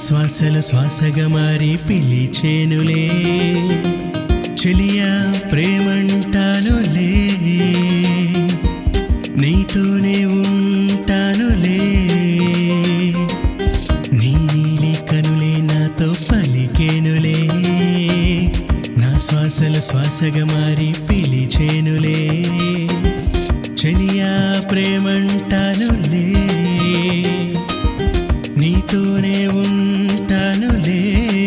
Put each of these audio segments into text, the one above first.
శ్వాసలు శ్వాసగా మారి పిలిచేనులే చెలియా ప్రేమంటానులే నీతోనే ఉంటానులే నీ నీలి కనులే నాతో పలికేనులే నా శ్వాసలు శ్వాసగా మారి పిలిచేనులే చెలియా ప్రేమంటానులే నీతోనే ఉంటానులే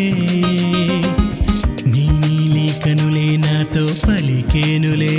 నీ నీలి కనులే నాతో పలికేనులే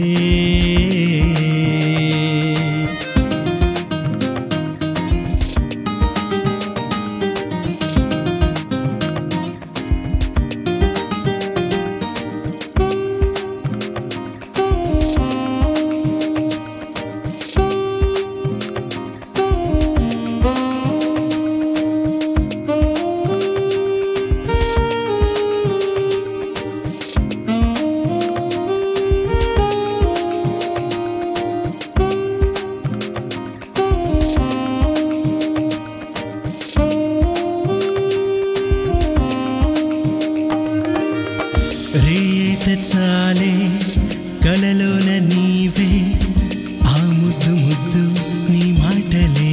రేత చాలే కలలోన నీవే ఆ ముద్దు ముద్దు నీ మాటలే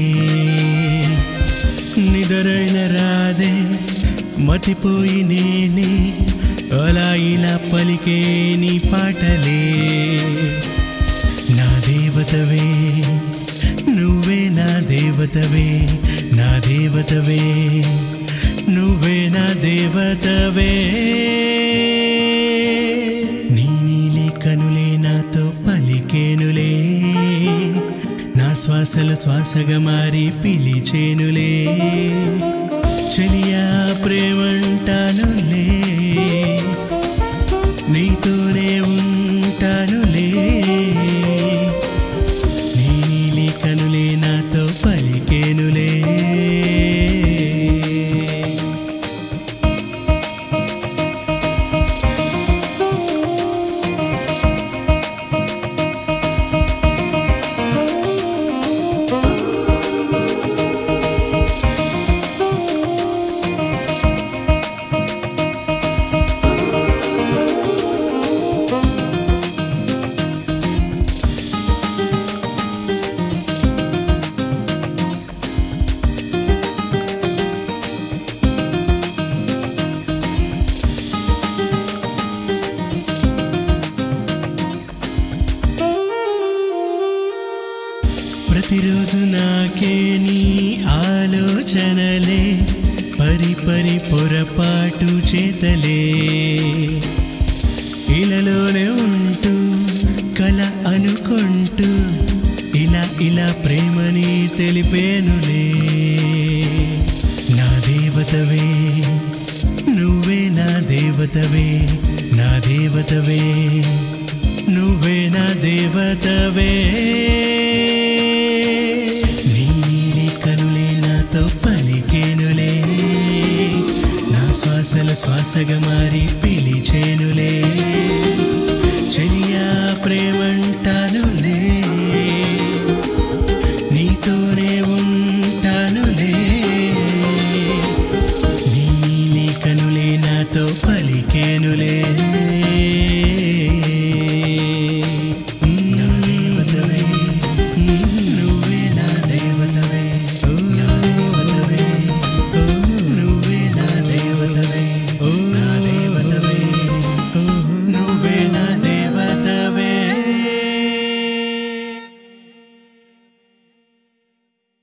నిదరైన రాదే మతిపోయి నేనే అలా ఇలా పలికే నీ పాటలే నా దేవతవే నువ్వే నా దేవతవే నా దేవతవే నువ్వే నా దేవతవే నీ నీలి కనులే నాతో పలికేనులే నా శ్వాసలు శ్వాసగా మారి పిలిచేనులే చెలియా ప్రేమంటానులే నీతోనే ఉంటానులే నీ నీలి కనులే నాతో పలికేనులే ప్రతిరోజు నాకే నీ ఆలోచనలే పరి పరి పొరపాటు చేతలే ఇలలోనే ఉంటూ కల అనుకుంటూ ఇలా ఇలా ప్రేమని తెలిపేనులే నా దేవతవే నువ్వే నా దేవతవే నా దేవతవే నువ్వే నా దేవతవే నీ నీలి కనులే నాతో పలికేనులే నా శ్వాసలు శ్వాసగా మారి పిలిచేనులే చెలియా ప్రేమ